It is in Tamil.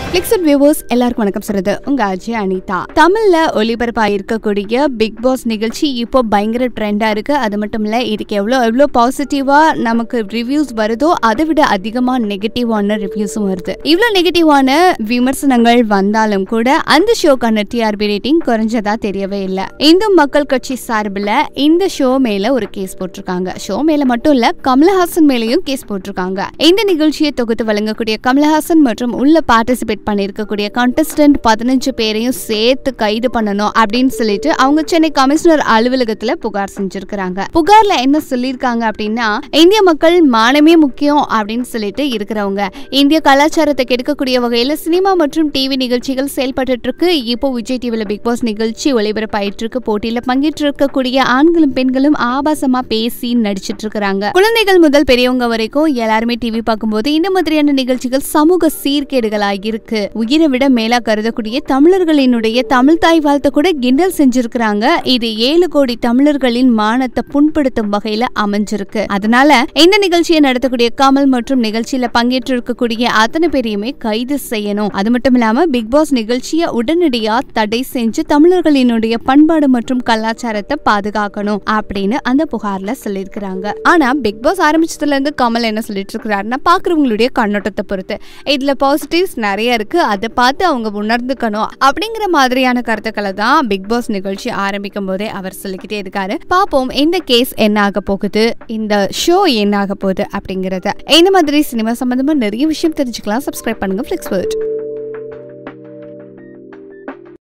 பிளிக்ஸட் வியூவர்ஸ் எல்லாருக்கும் வணக்கம் சொல்றது உங்க அஜய் அனிதா தமிழ்ல ஒளிபரப்பா இருக்கக்கூடிய பிக் பாஸ் நிகழ்ச்சி இப்போ பயங்கர ட்ரெண்டா இருக்கு அது மட்டும் இல்ல இதுக்கு எவ்வளோ எவ்வளோ பாசிட்டிவா நமக்கு ரிவ்யூஸ் வருதோ அதை விட அதிகமா நெகட்டிவான ரிவ்யூஸும் வருது இவ்வளோ நெகட்டிவான விமர்சனங்கள் வந்தாலும் கூட அந்த ஷோக்கான டிஆர்பி ரேட்டிங் குறைஞ்சதா தெரியவே இல்லை இந்து மக்கள் கட்சி சார்பில் இந்த ஷோ மேல ஒரு கேஸ் போட்டிருக்காங்க ஷோ மேல மட்டும் இல்ல கமலஹாசன் மேலயும் கேஸ் போட்டிருக்காங்க இந்த நிகழ்ச்சியை தொகுத்து வழங்கக்கூடிய கமலஹாசன் மற்றும் உள்ள பார்ட்டிசிபேட் பண்ணிருக்கக்கூடிய கண்டஸ்டன்ட் பதினஞ்சு பேரையும் சேர்த்து கைது பண்ணணும் அப்படின்னு சொல்லிட்டு அவங்க சென்னை கமிஷனர் அலுவலகத்துல புகார் செஞ்சிருக்கிறாங்க புகார்ல என்ன சொல்லியிருக்காங்க அப்படின்னா இந்திய மக்கள் மானமே முக்கியம் அப்படின்னு சொல்லிட்டு இருக்கிறவங்க இந்திய கலாச்சாரத்தை கெடுக்கக்கூடிய வகையில சினிமா மற்றும் டிவி நிகழ்ச்சிகள் செயல்பட்டு இருக்கு இப்போ விஜய் டிவில பிக் பாஸ் நிகழ்ச்சி ஒளிபரப்பாயிட்டு இருக்கு போட்டியில பங்கேற்று இருக்கக்கூடிய ஆண்களும் பெண்களும் ஆபாசமா பேசி நடிச்சிட்டு இருக்கிறாங்க குழந்தைகள் முதல் பெரியவங்க வரைக்கும் எல்லாருமே டிவி பார்க்கும்போது இந்த மாதிரியான நிகழ்ச்சிகள் சமூக சீர்கேடுகளா இருக்கு உயிரை விட மேலா கருதக்கூடிய தமிழர்களினுடைய தமிழ் தாய் வாழ்த்தை கூட கிண்டல் செஞ்சிருக்கிறாங்க இது ஏழு கோடி தமிழர்களின் மானத்தை புண்படுத்தும் வகையில அமைஞ்சிருக்கு அதனால இந்த நிகழ்ச்சியை நடத்தக்கூடிய கமல் மற்றும் நிகழ்ச்சியில பங்கேற்று இருக்கக்கூடிய அத்தனை பேரையுமே கைது செய்யணும் அது மட்டும் இல்லாம பிக் பாஸ் நிகழ்ச்சியை உடனடியா தடை செஞ்சு தமிழர்களினுடைய பண்பாடு மற்றும் கலாச்சாரத்தை பாதுகாக்கணும் அப்படின்னு அந்த புகார்ல சொல்லியிருக்கிறாங்க ஆனா பிக் பாஸ் ஆரம்பிச்சதுல இருந்து கமல் என்ன சொல்லிட்டு இருக்கிறாருன்னா பாக்குறவங்களுடைய கண்ணோட்டத்தை பொறுத்து இதுல பாசிட்டிவ்ஸ் நிறைய இருக்கு அதை பார்த்து அவங்க உணர்ந்துக்கணும் அப்படிங்கிற மாதிரியான கருத்துக்களை தான் பிக் பாஸ் நிகழ்ச்சி ஆரம்பிக்கும் போதே அவர் சொல்லிக்கிட்டே இருக்காரு பாப்போம் இந்த கேஸ் என்ன ஆக போகுது இந்த ஷோ என்ன ஆக போகுது அப்படிங்கறத இந்த மாதிரி சினிமா சம்பந்தமா நிறைய விஷயம் தெரிஞ்சுக்கலாம் சப்ஸ்கிரைப் பண்ணுங்க ஃபிளிக்ஸ் வேர்ட்